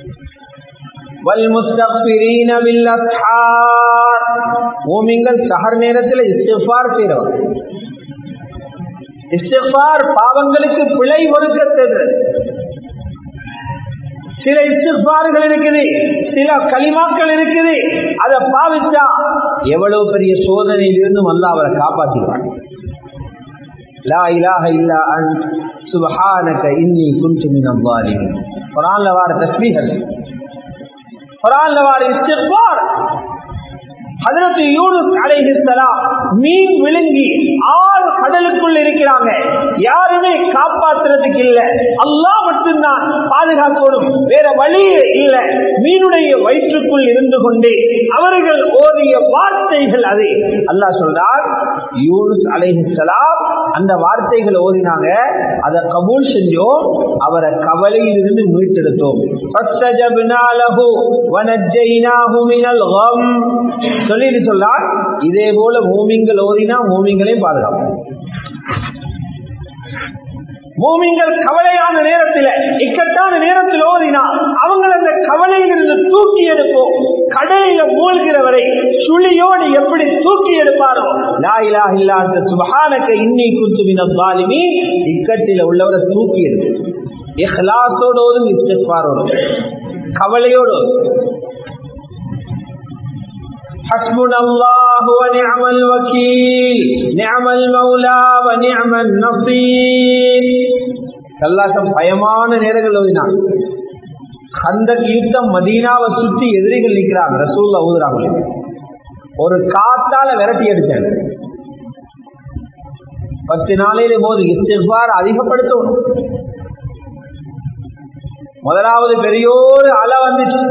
வல்முஸ்தக்ஃபிரீன பில்லஸ்ஹார் மூமின்கள் சஹர் நேரத்தில் இஸ்திஃபார் செய்றவங்க இஸ்திஃபார் பாவங்களுக்கு பிழை ஒதுக்கத்தது சில இஸ்திஃபார்கள் இருக்குது சில களிமாக்கள் இருக்குது அதை பாவிச்சா எவ்வளவு பெரிய சோதனையிலிருந்தும் அல்ல அவரை காப்பாற்றிடுவாங்க லா இலாஹ இல்லா அன்ட் சுபஹானக இன்னி குன்து மினல் ஸாலிமீன் குர்ஆன்ல வர தஸ்பீஹ் குர்ஆன்ல வர இஸ்திக்பார் ஹஜரத் யூனுஸ் அலைஹிஸ்ஸலாம் மீன் விழுங்கி ஆள் கடலுக்குள் இருக்கிறாங்க யாருமே காப்பாத்துறதுக்கு இல்ல அல்லாஹ் மட்டும்தான் பாதுகாக்கணும் வேற வழியே இல்ல மீனுடைய வயிற்றுக்குள் இருந்து கொண்டே அவர்கள் ஓதிய வார்த்தைகள் அது அல்லாஹ் சொல்றார் யூனுஸ் அலைஹிஸ்ஸலாம் அந்த வார்த்தைகள் ஓதினாங்க அதை கபூல் செஞ்சோம் அவரை கவலையில் இருந்து மீட்டெடுத்தோம் فَاسْتَجَبْنَا لَهُ وَنَجَّيْنَاهُ مِنَ الْغَمِّ சொல்லிட்டு சொல்லார் இதே போல மூமிங்கள் ஓதினா மூமிங்களையும் பாதுகாப்போம் மூமிங்கள் கவலையான நேரத்தில் இக்கட்டான நேரத்தில் ஓதினா அவங்களை அந்த கவலையிலிருந்து தூக்கி எடுப்போம் கடலில மூழ்கிறவரை சுழியோடு எப்படி தூக்கி எடுப்பாரோ லாயிலா இல்லாத சுபஹானக்க இன்னி குத்துவின பாலிமி இக்கட்டில உள்ளவரை தூக்கி எடுப்போம் இஹ்லாசோடோடும் இஸ்திஃபாரோடும் கவலையோடு حسبنا الله ونعم الوكيل نعم المولى ونعم النصير கல்லாசம் பயமான நேரங்கள் ஓதினான் அந்த யுத்தம் மதீனாவை சுற்றி எதிரிகள் நிற்கிறாங்க ரசூல்ல ஊதுறாங்க ஒரு காத்தால விரட்டி அடிச்சாங்க பத்து நாளையில போது இஸ்திஃபார் அதிகப்படுத்தணும் முதலாவது பெரியோரு அலை வந்துச்சு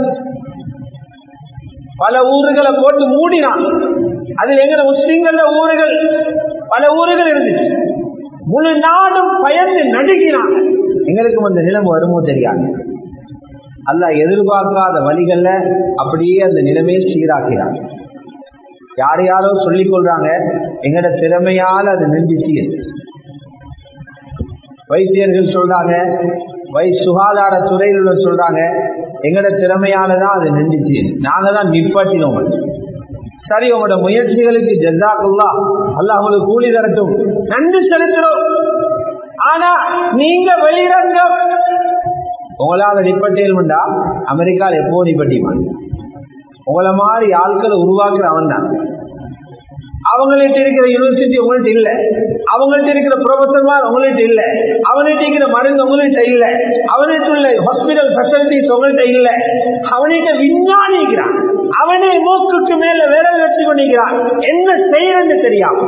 பல ஊர்களை போட்டு மூடினான் அதில் எங்க முஸ்லிம்கள ஊர்கள் பல ஊர்கள் இருந்துச்சு முழு நாடும் பயந்து நடுங்கினாங்க எங்களுக்கும் அந்த நிலைமை வருமோ தெரியாது அல்ல எதிர்பார்க்காத வழிகள்ல அப்படியே அந்த நிலைமையை சீராக்கிறாங்க யார் யாரோ சொல்லிக் கொள்றாங்க எங்கட திறமையால அது நின்றுச்சு வைத்தியர்கள் சொல்றாங்க வை சுகாதார துறையில் உள்ள சொல்றாங்க எங்கட திறமையால தான் அது நின்றுச்சு நாங்க தான் நிப்பாட்டினோம் சரி உங்களோட முயற்சிகளுக்கு ஜெசாக்குல்லா அல்ல அவங்களுக்கு கூலி தரட்டும் நன்றி செலுத்துறோம் ஆனா நீங்க வெளிரங்கம் உங்களால நிப்பட்டேல்மண்டா அமெரிக்கால எப்போ நிப்பட்டிமான் உங்களை மாதிரி ஆட்களை உருவாக்குற அவன் தான் அவங்கள்ட்ட இருக்கிற யூனிவர்சிட்டி உங்கள்ட்ட இல்ல அவங்கள்ட்ட இருக்கிற ப்ரொஃபசர்மார் உங்கள்ட்ட இல்ல அவன்கிட்ட இருக்கிற மருந்து உங்கள்ட்ட இல்ல அவன்கிட்ட உள்ள ஹாஸ்பிட்டல் ஃபெசிலிட்டிஸ் உங்கள்ட்ட இல்ல அவன்கிட்ட விஞ்ஞானி இருக்கிறான் அவனே மூக்குக்கு மேல விரல் வச்சு கொண்டிருக்கிறான் என்ன செய்யறது தெரியாம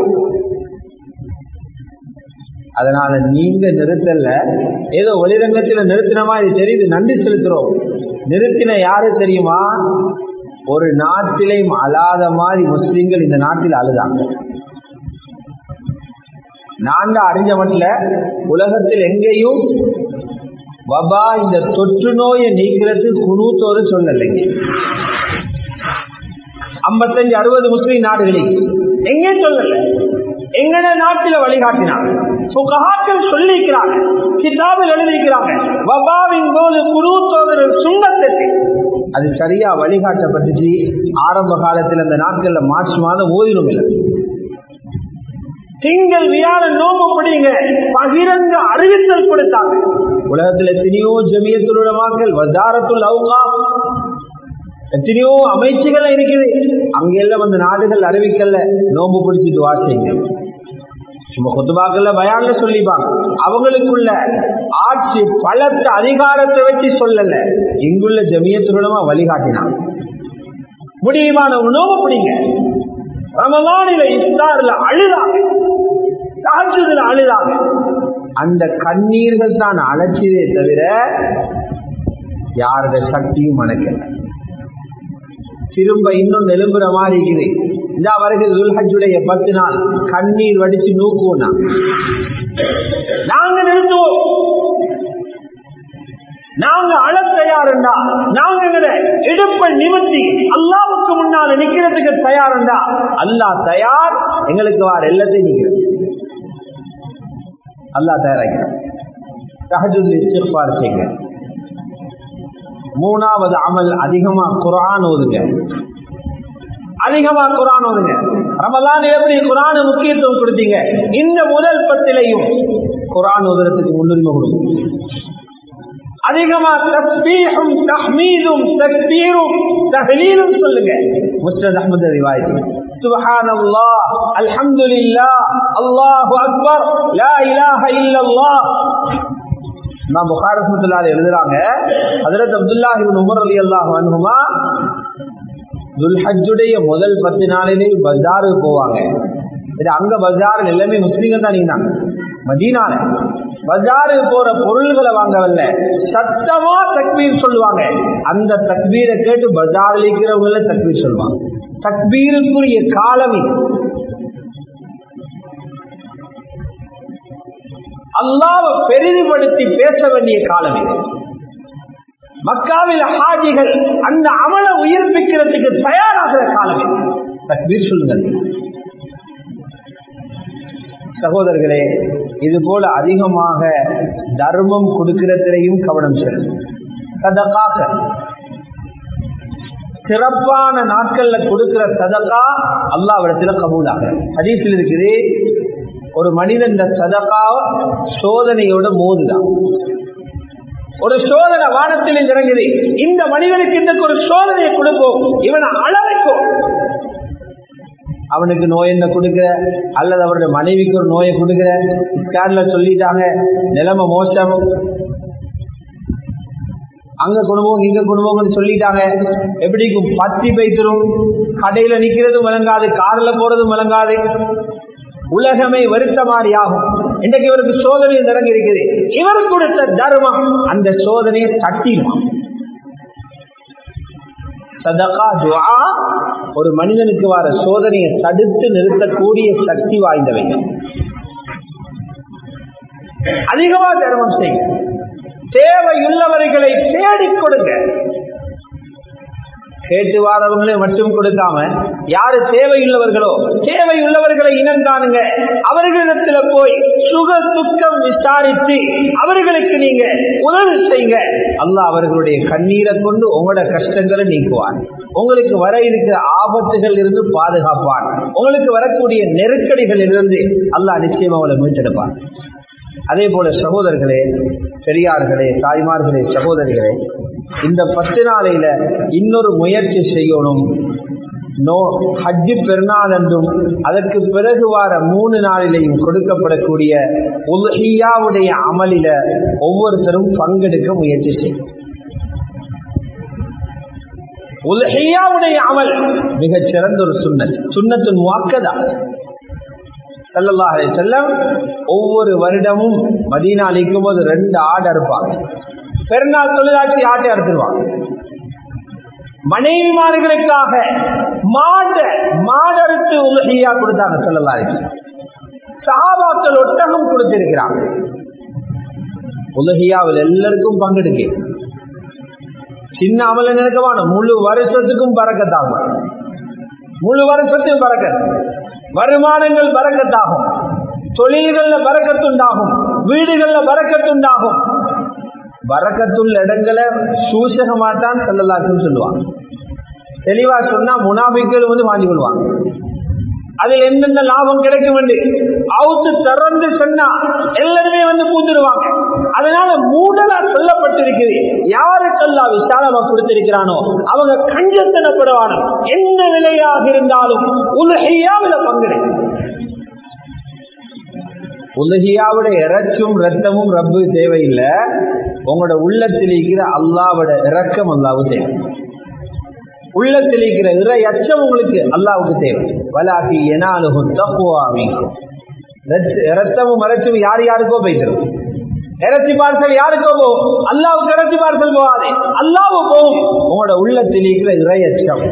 அதனால நீங்க நிறுத்தல ஏதோ ஒளிரங்கத்துல நிறுத்தினமா இது தெரியுது நன்றி செலுத்துறோம் நிறுத்தின யாரு தெரியுமா ஒரு நாட்டிலையும் அழாத மாதிரி முஸ்லிம்கள் இந்த நாட்டில் அழுதாங்க நான் அறிஞ்ச மட்டும் உலகத்தில் எங்கேயும் வபா இந்த தொற்று நோயை நீக்கிறது குணூத்தோடு சொல்லலைங்க ஐம்பத்தஞ்சு அறுபது முஸ்லிம் நாடுகளில் எங்கே சொல்லல எங்கட நாட்டில வழிகாட்டினாங்க புகாக்கள் சொல்லிக்கிறாங்க கிதாபில் எழுதிக்கிறாங்க வபாவின் போது குரு சோதரர் சுண்ணத்தட்டு அது சரியா வழிகாட்டப்பட்டுச்சு ஆரம்ப காலத்தில் அந்த நாட்கள்ல மார்ச் மாதம் ஓதிடும் இல்லை திங்கள் வியாழ நோம்பு பிடிங்க பகிரங்க அறிவித்தல் கொடுத்தாங்க உலகத்தில் எத்தனையோ ஜமியத்துலமாக்கள் வதாரத்துல் அவுகா எத்தனையோ அமைச்சுகள் இருக்குது அங்கெல்லாம் அந்த நாடுகள் அறிவிக்கல நோம்பு பிடிச்சிட்டு வாசிங்க சும்மா கொத்துபாக்கள்ல பயான்ல சொல்லிப்பாங்க அவங்களுக்குள்ள ஆட்சி பலத்த அதிகாரத்தை வச்சு சொல்லல இங்குள்ள ஜமியத்துலமா வழிகாட்டினான் முடியுமான நோம்பு பிடிங்க ரமலானில இஃப்தார்ல அழுதாங்க தாஜுதுல அழுதாங்க அந்த கண்ணீர்கள் தான் அழைச்சதே தவிர யாரோட சக்தியும் மணக்கல திரும்ப இன்னும் நெலும்புற மாதிரி இருக்குது இந்த வருகிறது துல்ஹஜுடைய பத்து நாள் கண்ணீர் வடிச்சு நூக்குவோம் நாங்க நிறுத்துவோம் நாங்க அழ தயாருண்டா நாங்க இடுப்பை நிமித்தி அல்லாவுக்கு முன்னால நிக்கிறதுக்கு தயாருண்டா அல்லாஹ் தயார் எங்களுக்கு வார எல்லாத்தையும் நிக்கிறது அல்லாஹ் தயாராகிறார் தஹஜுல் இஸ்திஃபார் செய்யுங்க மூணாவது அமல் அதிகமா குரான் ஓதுங்க அதிகமா குரான் ஓதுங்க ரமலான் எப்படி குரான முக்கியத்துவம் கொடுத்தீங்க இந்த முதல் பத்திலையும் குரான் ஓதுறதுக்கு முன்னுரிமை கொடுங்க அதிகமா தஸ்பீஹும் தஹ்மீதும் தக்பீரும் தஹ்லீலும் சொல்லுங்க முஸ்னத் அஹ்மது ரிவாயத் سبحان الله الحمد لله الله اكبر لا اله الا الله நான் புகார் ரஹ்மத்துல்லாஹி எழுதுறாங்க ஹஜரத் அப்துல்லாஹ் இப்னு உமர் ரலியல்லாஹு அன்ஹுமா துல்ஹஜ்ஜுடைய முதல் பத்து நாளிலே பஜாருக்கு போவாங்க இது அங்க பஜார் எல்லாமே முஸ்லீம்கள் தான் இருந்தாங்க மதீனால பஜாருக்கு போற பொருள்களை வாங்கவில்ல சத்தமா தக்பீர் சொல்லுவாங்க அந்த தக்பீரை கேட்டு பஜாரில் இருக்கிறவங்கள தக்பீர் சொல்லுவாங்க தக்பீருக்குரிய காலம் இது அல்லாவை பெரிதுபடுத்தி பேச வேண்டிய காலம் இது மக்காவில் ஹாஜிகள் அந்த அமல உயிர்ப்பிக்கிறதுக்கு தயாராகிற காலம் இது தக்பீர் சொல்லுங்கள் சகோதரர்களே இது போல அதிகமாக தர்மம் கொடுக்கிறதிலையும் கவனம் செலுத்தும் சதகாக சிறப்பான நாட்கள்ல கொடுக்கிற சதகா அல்லாவிடத்துல கபூலாக ஹதீஸில் இருக்குது ஒரு மனிதன் இந்த சதகா சோதனையோட மோதுதான் ஒரு சோதனை வானத்தில் இறங்குது இந்த மனிதனுக்கு இந்த ஒரு சோதனையை கொடுப்போம் இவனை அளவைக்கும் அவனுக்கு நோய் என்ன கொடுக்கிற அல்லது அவருடைய மனைவிக்கு ஒரு நோயை கொடுக்கிற ஸ்கேன்ல சொல்லிட்டாங்க நிலைமை மோசம் அங்க குடும்பம் இங்க குடும்பம்னு சொல்லிட்டாங்க எப்படிக்கும் பத்தி பைத்திரும் கடையில நிக்கிறதும் விளங்காது கார்ல போறதும் விளங்காது உலகமே வருத்த மாதிரி ஆகும் இன்றைக்கு இவருக்கு சோதனை நிறங்கி இருக்குது இவர் கொடுத்த தர்மம் அந்த சோதனையை தட்டிடும் சதகா துவா ஒரு மனிதனுக்கு வர சோதனையை தடுத்து நிறுத்தக்கூடிய சக்தி வாய்ந்தவை அதிகமா தர்மம் செய்யும் தேவையுள்ளவர்களை தேடிக் கொடுங்க கேட்டு வாரவங்களை மட்டும் கொடுக்காம யாரு தேவையுள்ளவர்களோ தேவையுள்ளவர்களை இனம் காணுங்க அவர்களிடத்துல போய் சுக துக்கம் விசாரித்து அவர்களுக்கு நீங்க உதவி செய்யுங்க அல்லாஹ் அவர்களுடைய கண்ணீரை கொண்டு உங்களோட கஷ்டங்களை நீக்குவார் உங்களுக்கு வர இருக்கிற ஆபத்துகள் இருந்து பாதுகாப்பான் உங்களுக்கு வரக்கூடிய நெருக்கடிகள் இருந்து அல்லாஹ் நிச்சயமா அவளை மீட்டெடுப்பான் அதே போல சகோதரர்களே பெரியார்களே தாய்மார்களே சகோதரிகளே இந்த பத்து நாளையில இன்னொரு முயற்சி செய்யணும் நோ ஹஜ்ஜு பெருநாள் என்றும் அதற்கு பிறகு வார மூணு நாளிலையும் கொடுக்கப்படக்கூடிய உலகியாவுடைய அமலில ஒவ்வொருத்தரும் பங்கெடுக்க முயற்சி செய்யும் உலகியாவுடைய அமல் மிகச் சிறந்த ஒரு சுண்ணத் சுண்ணத்தின் வாக்கதா சல்லல்லாஹே செல்லம் ஒவ்வொரு வருடமும் மதீனா அளிக்கும் போது ரெண்டு ஆடு அறுப்பாங்க பெருநாள் தொழிலாட்சி ஆட்டை அறுத்துருவாங்க மனைவிமார்களுக்காக மாட மாடறுத்து உலகியா கொடுத்தாங்க சொல்லலாரி சாபாக்கள் ஒட்டகம் கொடுத்திருக்கிறாங்க உலகியாவில் எல்லாருக்கும் பங்கெடுக்க சின்ன அமல நினைக்கவான முழு வருஷத்துக்கும் பறக்கத்தாங்க முழு வருஷத்துக்கும் பறக்க வருமானங்கள் பறக்கத்தாகும் தொழில்கள்ல பறக்கத்துண்டாகும் வீடுகள்ல பறக்கத்துண்டாகும் பறக்கத்துள்ள இடங்களை சூசகமாத்தான் செல்லலாக்குன்னு சொல்லுவாங்க தெளிவா சொன்னா முனாபிக்கள் வந்து வாங்கி கொள்வாங்க அதில் என்னென்ன லாபம் கிடைக்கும் என்று அவுத்து திறந்து சொன்னா எல்லாருமே வந்து பூந்துருவாங்க அதனால மூடலா சொல்லப்பட்டிருக்குது யாருக்கெல்லாம் விசாலமா கொடுத்திருக்கிறானோ அவங்க கஞ்சத்தனப்படுவானோ என்ன விலையாக இருந்தாலும் உலகையாவில பங்கெடுக்கும் உலகியாவோட இறச்சும் ரத்தமும் ரப்பு தேவையில்லை உங்களோட உள்ளத்தில் இருக்கிற அல்லாவோட இறக்கம் அல்லாவு தேவை உள்ளத்தில் இருக்கிற இறை அச்சம் உங்களுக்கு அல்லாவுக்கு தேவை வலாக்கி எனாலுகும் தப்புவாமிக்கும் ரத்தமும் மறைச்சும் யார் யாருக்கோ போய்த்திரும் இறச்சி பார்சல் யாருக்கோ போகும் அல்லாவுக்கு இறச்சி பார்சல் போகாது அல்லாவு போகும் உங்களோட உள்ளத்தில் இருக்கிற இறை அச்சம்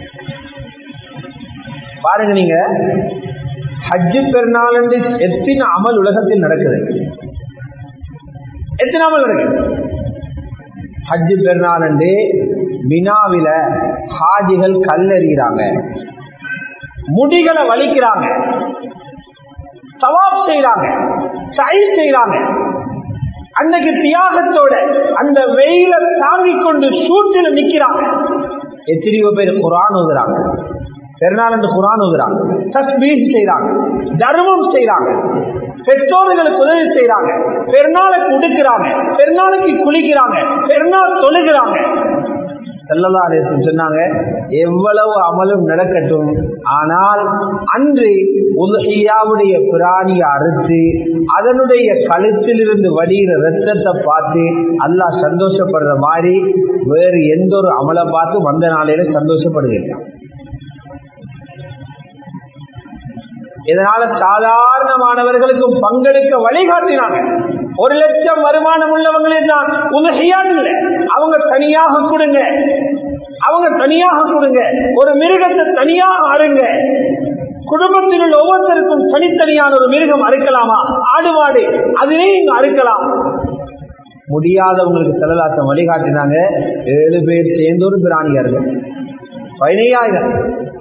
பாருங்க நீங்க ஹஜ்ஜு பெருநாள் எத்தனை அமல் உலகத்தில் நடக்குது எத்தனை அமல் நடக்குது ஹஜ்ஜு பெருநாள் அன்று மினாவில ஹாஜிகள் கல்லறிகிறாங்க முடிகளை வலிக்கிறாங்க சவாப் செய்யறாங்க சை செய்யறாங்க அன்னைக்கு தியாகத்தோட அந்த வெயில தாங்கிக் கொண்டு சூட்டில் நிக்கிறாங்க எத்தனையோ பேர் குரான் ஓதுறாங்க பெருநாள் என்று குரான் ஓதுறாங்க தஸ்பீஸ் செய்யறாங்க தர்மம் செய்யறாங்க பெற்றோர்களுக்கு உதவி செய்யறாங்க பெருநாளுக்கு உடுக்கிறாங்க பெருநாளுக்கு குளிக்கிறாங்க பெருநாள் தொழுகிறாங்க செல்லதாரேசன் சொன்னாங்க எவ்வளவு அமலும் நடக்கட்டும் ஆனால் அன்று உலகியாவுடைய பிராணியை அறுத்து அதனுடைய கழுத்தில் இருந்து வடிகிற ரத்தத்தை பார்த்து அல்லாஹ் சந்தோஷப்படுற மாதிரி வேறு எந்த ஒரு அமலை பார்த்து வந்த நாளையில சந்தோஷப்படுகிறான் இதனால சாதாரணமானவர்களுக்கும் பங்கெடுக்க வழிகாட்டினாங்க ஒரு லட்சம் வருமானம் உள்ளவங்களே தான் உலகையான் இல்லை அவங்க தனியாக கொடுங்க அவங்க தனியாக கொடுங்க ஒரு மிருகத்தை தனியாக அருங்க குடும்பத்தில் உள்ள ஒவ்வொருத்தருக்கும் தனித்தனியான ஒரு மிருகம் அறுக்கலாமா ஆடு மாடு அதிலே இங்க அறுக்கலாம் முடியாதவங்களுக்கு செலலாட்டம் வழிகாட்டினாங்க ஏழு பேர் சேர்ந்து ஒரு பிராணியார்கள் பதினையாயிரம்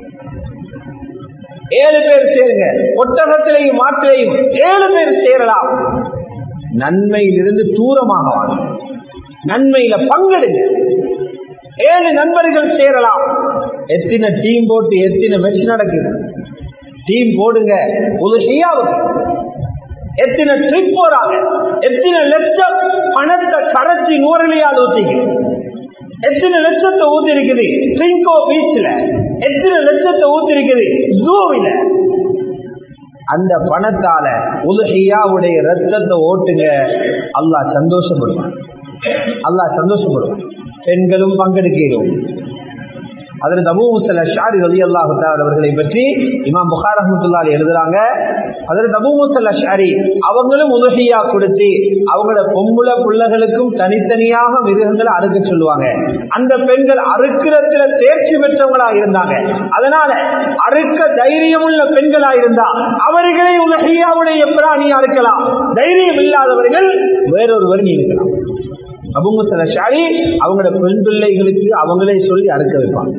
ஏழு பேர் சேருங்க ஒட்டகத்திலையும் மாட்டிலையும் ஏழு பேர் சேரலாம் நன்மையிலிருந்து தூரமாக வாங்க நன்மையில பங்கெடுங்க ஏழு நண்பர்கள் சேரலாம் எத்தனை டீம் போட்டு எத்தனை வெற்றி நடக்குது டீம் போடுங்க உலகையாவுக்கு எத்தனை ட்ரிப் போறாங்க எத்தனை லட்சம் பணத்தை கரைச்சி நூறலியால் ஊத்திங்க எத்தனை லட்சத்தை ஊத்தி இருக்குது ட்ரிங்கோ பீச்ல எத்தனை லட்சத்தை ஊத்தி இருக்குது ஜூவில அந்த பணத்தால உலகையாவுடைய ரத்தத்தை ஓட்டுங்க அல்லாஹ் சந்தோஷப்படுவான் அல்லாஹ் சந்தோஷப்படுவான் பெண்களும் பங்கெடுக்கிறோம் அதில் அபூ முசல் அஷாரி ரலி அல்லாஹு அவர்களை பற்றி இமாம் புகார் அஹமத்துல்லால் எழுதுறாங்க அதில் அபூ முசல் அஷாரி அவங்களும் உலகியா கொடுத்து அவங்களோட பொம்புல பிள்ளைகளுக்கும் தனித்தனியாக மிருகங்களை அறுக்க சொல்லுவாங்க அந்த பெண்கள் அறுக்கிறதுல தேர்ச்சி பெற்றவங்களா இருந்தாங்க அதனால அறுக்க தைரியம் உள்ள பெண்களா இருந்தா அவர்களை உலகியாவுடைய பிராணியா இருக்கலாம் தைரியம் இல்லாதவர்கள் வேறொருவர் நீக்கலாம் அபுமுசல ஷாரி அவங்களோட பெண் பிள்ளைகளுக்கு அவங்களே சொல்லி அறுக்க வைப்பாங்க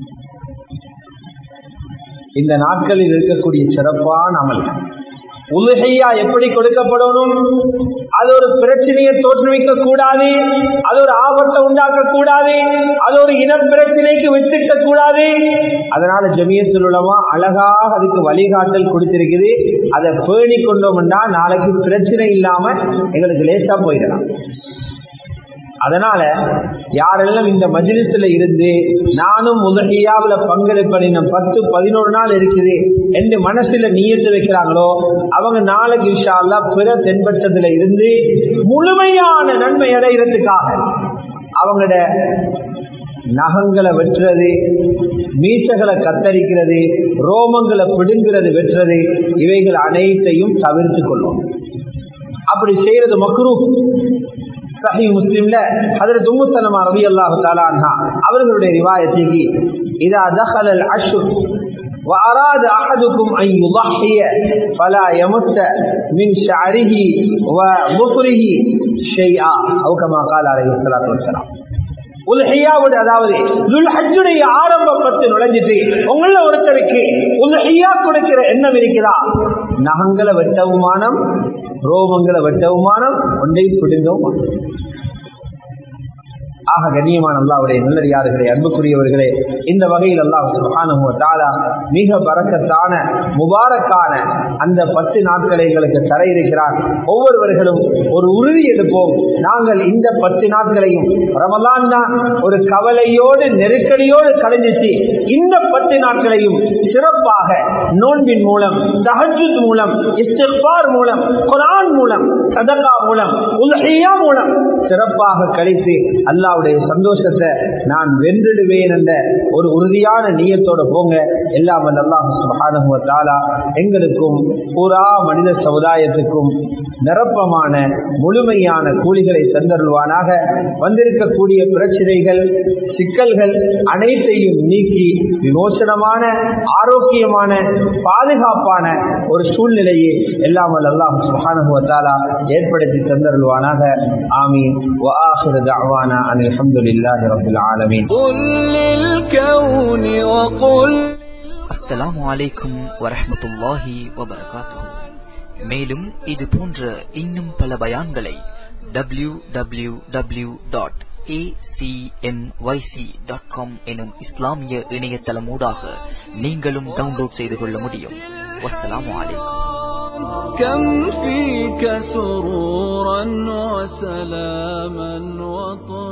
இந்த நாட்களில் இருக்கக்கூடிய சிறப்பான அமல் உலகையா எப்படி கொடுக்கப்படணும் அது ஒரு பிரச்சனையை தோற்றுவிக்க கூடாது அது ஒரு ஆபத்தை உண்டாக்க கூடாது அது ஒரு இன பிரச்சனைக்கு விட்டுக்க கூடாது அதனால ஜமியத்தில் உள்ளவா அழகாக அதுக்கு வழிகாட்டல் கொடுத்திருக்குது அதை பேணி கொண்டோம்னா நாளைக்கு பிரச்சனை இல்லாம எங்களுக்கு லேசா போயிடலாம் அதனால யாரெல்லாம் இந்த மஜிலிஸ்ல இருந்து நானும் உதகையாவில் பங்கெடுப்பேன் பத்து பதினோரு நாள் இருக்குது என்று மனசுல நீயத்து வைக்கிறாங்களோ அவங்க நாளைக்கு விஷாலா பிற தென்பட்டதுல இருந்து முழுமையான நன்மை அடைகிறதுக்காக அவங்களோட நகங்களை வெட்டுறது மீசகளை கத்தரிக்கிறது ரோமங்களை பிடுங்கிறது வெட்டுறது இவைகள் அனைத்தையும் தவிர்த்து கொள்ளும் அப்படி செய்யறது மக்ரூ சஹி முஸ்லிம்ல ஹதரத் உம்மு சலமா ரலியல்லாஹு தஆலா அன்ஹா அவர்களுடைய ரிவாயத்துக்கு இதா دخل العشر واراد احدكم ان يضحي فلا يمس من شعره وظفره شيئا او كما قال عليه الصلاه والسلام உலகையாவுடைய அதாவது துல்ஹஜ்ஜுடைய ஆரம்ப பத்து நுழைஞ்சிட்டு உங்கள ஒருத்தருக்கு உலகையா கொடுக்கிற எண்ணம் இருக்கிறா நகங்களை வெட்டவுமானம் ரோமங்களை வெட்டவுமானம் ஒன்றை பிடுங்கவும் ஆக கண்ணியமான அல்லாவுடைய நல்லடியார்களே அன்புக்குரியவர்களே இந்த வகையில் அல்லாஹ் சுப்ஹானஹு வ தஆலா மிக பரக்கத்தான முபாரக்கான அந்த பத்து நாட்களை எங்களுக்கு தர இருக்கிறார் ஒவ்வொருவர்களும் ஒரு உறுதி எடுப்போம் நாங்கள் இந்த பத்து நாட்களையும் ரமலான் தான் ஒரு கவலையோடு நெருக்கடியோடு கலைஞ்சிச்சு இந்த பத்து நாட்களையும் சிறப்பாக நோன்பின் மூலம் தஹஜ்ஜுத் மூலம் இஸ்திக்பார் மூலம் குர்ஆன் மூலம் சதகா மூலம் உல்ஹியா மூலம் சிறப்பாக கழித்து அல்லாவுடைய சந்தோஷத்தை நான் வென்றிடுவேன் என்ற ஒரு உறுதியான நீயத்தோட போங்க எல்லாம் அல்லாஹ் சுப்ஹானஹு வ தஆலா எங்களுக்கும் பூரா மனித சமுதாயத்துக்கும் நிரப்பமான முழுமையான கூலிகளை தந்தருள்வானாக வந்திருக்கக்கூடிய பிரச்சனைகள் சிக்கல்கள் அனைத்தையும் நீக்கி விமோசனமான ஆரோக்கியமான பாதுகாப்பான ஒரு சூழ்நிலையை எல்லாம் அல்லாஹ் சுப்ஹானஹு வ தஆலா ஏற்படுத்தி தந்தருள்வானாக ஆமீன் وآخر دعوانا أن الحمد لله رب العالمين قل للكون وقل அஸ்ஸலாமு அலைக்கும் வரஹ்மத்துல்லாஹி வபரகாத்துஹு மேலும் இது போன்ற இன்னும் பல பயான்களை W W W dot dot com எனும் இஸ்லாமிய இணையதளமூடாக நீங்களும் டவுன்லோட் செய்து கொள்ள முடியும் வஸ்ஸலாமு அலைக்கும் كم فيك سرورا وسلاما وطهورا